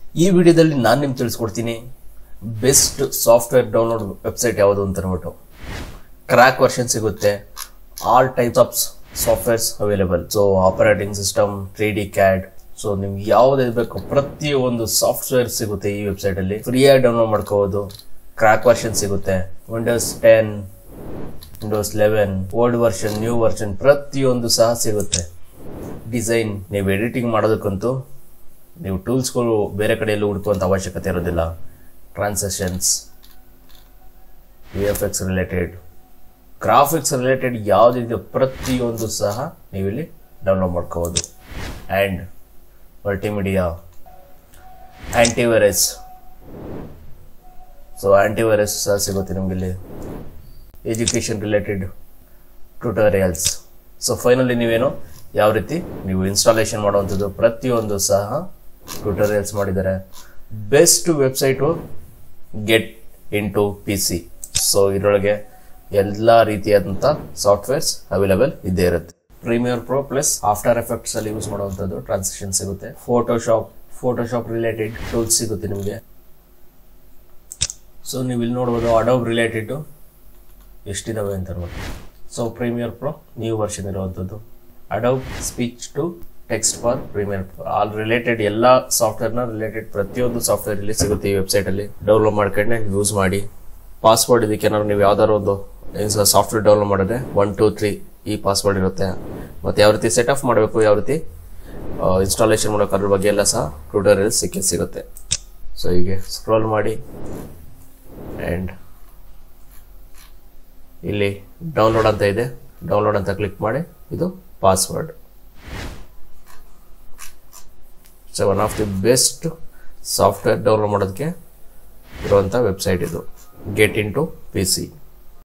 ಈ ವಿಡಿಯೋದಲ್ಲಿ ನಾನು ನಿಮ್ಗೆ ತಿಳಿಸ್ಕೊಡ್ತೀನಿ ಬೆಸ್ಟ್ ಸಾಫ್ಟ್ವೇರ್ ಡೌನ್ಲೋಡ್ ವೆಬ್ಸೈಟ್ ಯಾವುದು ಅಂತ ಅಂದ್ಬಿಟ್ಟು ಕ್ರ್ಯಾಕ್ ವರ್ಷನ್ ಸಿಗುತ್ತೆ all types of softwares available so operating system three D CAD so ನಿಮ್ಗೆ ಯಾವ್ದು ಬೇಕು ಪ್ರತಿಯೊಂದು ಸಾಫ್ಟ್ವೇರ್ ಸಿಗುತ್ತೆ ಈ ವೆಬ್ಸೈಟಲ್ಲಿ ಫ್ರೀಯಾಗಿ ಡೌನ್ಲೋಡ್ ಮಾಡ್ಕೋಬೋದು ಕ್ರ್ಯಾಕ್ ವರ್ಷನ್ ಸಿಗುತ್ತೆ Windows ten Windows eleven old version new version ಪ್ರತಿಯೊಂದು ಸಹ ಸಿಗುತ್ತೆ ಡಿಸೈನ್ ನೀವು ಎಡಿಟಿಂಗ್ ಮಾಡೋದಕ್ಕಂತೂ ನೀವು ಟೂಲ್ಸ್ಗಳು ಬೇರೆ ಕಡೆಯಲ್ಲಿ ಹುಡುಕುವಂಥ ಅವಶ್ಯಕತೆ ಇರೋದಿಲ್ಲ transactions V F X related graphics related ಯಾವುದಿದೆಯೋ ಪ್ರತಿಯೊಂದು ಸಹ ನೀವಿಲ್ಲಿ ಡೌನ್ಲೋಡ್ ಮಾಡ್ಕೋಬೋದು and multimedia antivirus so antivirus ಸಹ ಸಿಗುತ್ತೆ ನಿಮಗಿಲ್ಲಿ education related tutorials so finally ನೀವೇನು ಯಾವ ರೀತಿ ನೀವು ಇನ್ಸ್ಟಾಲೇಷನ್ ಮಾಡುವಂಥದ್ದು ಪ್ರತಿಯೊಂದು ಸಹ ಟ್ಯೂಟೋರಿಯಲ್ಸ್ ಮಾಡಿದ್ದಾರೆ best website get in to P C so ಇದರೊಳಗೆ ಎಲ್ಲ ರೀತಿಯಾದಂಥ ಸಾಫ್ಟ್ವೇರ್ಸ್ ಅವೈಲೇಬಲ್ ಇದ್ದೇ ಇರುತ್ತೆ Premiere Pro plus After Effects ಅಲ್ಲಿ ಯೂಸ್ ಮಾಡುವಂಥದ್ದು ಟ್ರಾನ್ಸಾಕ್ಷನ್ ಸಿಗುತ್ತೆ ಫೋಟೋಶಾಪ್ ಫೋಟೋಶಾಪ್ ರಿಲೇಟೆಡ್ ಟೂಲ್ಸ್ ಸಿಗುತ್ತೆ ನಿಮಗೆ ಸೊ ನೀವು ಇಲ್ಲಿ ನೋಡ್ಬೋದು ಅಡೋಬ್ ರಿಲೇಟೆಡ್ ಎಷ್ಟಿದಾವೆ ಅಂತ ನೋಡಿ so Premiere Pro new version ಇರುವಂಥದ್ದು Adobe speech to text for Premiere Pro all related ಎಲ್ಲ ಸಾಫ್ಟ್ವೇರ್ನ ರಿಲೇಟೆಡ್ ಪ್ರತಿಯೊಂದು ಸಾಫ್ಟ್ವೇರ್ ಇಲ್ಲಿ ಸಿಗುತ್ತೆ ಈ ವೆಬ್ಸೈಟಲ್ಲಿ ಡೌನ್ಲೋಡ್ ಮಾಡ್ಕೊಂಡೆ ಯೂಸ್ ಮಾಡಿ ಪಾಸ್ವರ್ಡ್ ಇದಕ್ಕೆ ಏನಾದ್ರು ನೀವು ಯಾವ್ದಾದ್ರು ಒಂದು ಸಾಫ್ಟ್ವೇರ್ ಡೌನ್ಲೋಡ್ ಮಾಡಿದ್ರೆ ಒನ್ ಟೂ ತ್ರೀ ಈ ಪಾಸ್ವರ್ಡ್ ಇರುತ್ತೆ ಮತ್ತು ಯಾವ ರೀತಿ ಸೆಟ್ ಆಫ್ ಮಾಡಬೇಕು ಯಾವ ರೀತಿ ಇನ್ಸ್ಟಾಲೇಷನ್ ಮಾಡೋಕೆ ಅದ್ರ ಬಗ್ಗೆ ಎಲ್ಲ ಸಹ ಟ್ಯೂಟೋರಿಯಲ್ ಸಿಕ್ಕೇ ಸಿಗುತ್ತೆ ಸೊ ಹೀಗೆ ಸ್ಕ್ರೋಲ್ ಮಾಡಿ ಆ್ಯಂಡ್ ಇಲ್ಲಿ ಡೌನ್ಲೋಡ್ ಅಂತ ಇದೆ ಡೌನ್ಲೋಡ್ ಅಂತ ಕ್ಲಿಕ್ ಮಾಡಿ ಇದು password so one of the best software download ಮಾಡೋದಕ್ಕೆ ಇರುವಂಥ ವೆಬ್ಸೈಟ್ ಇದು get in to P C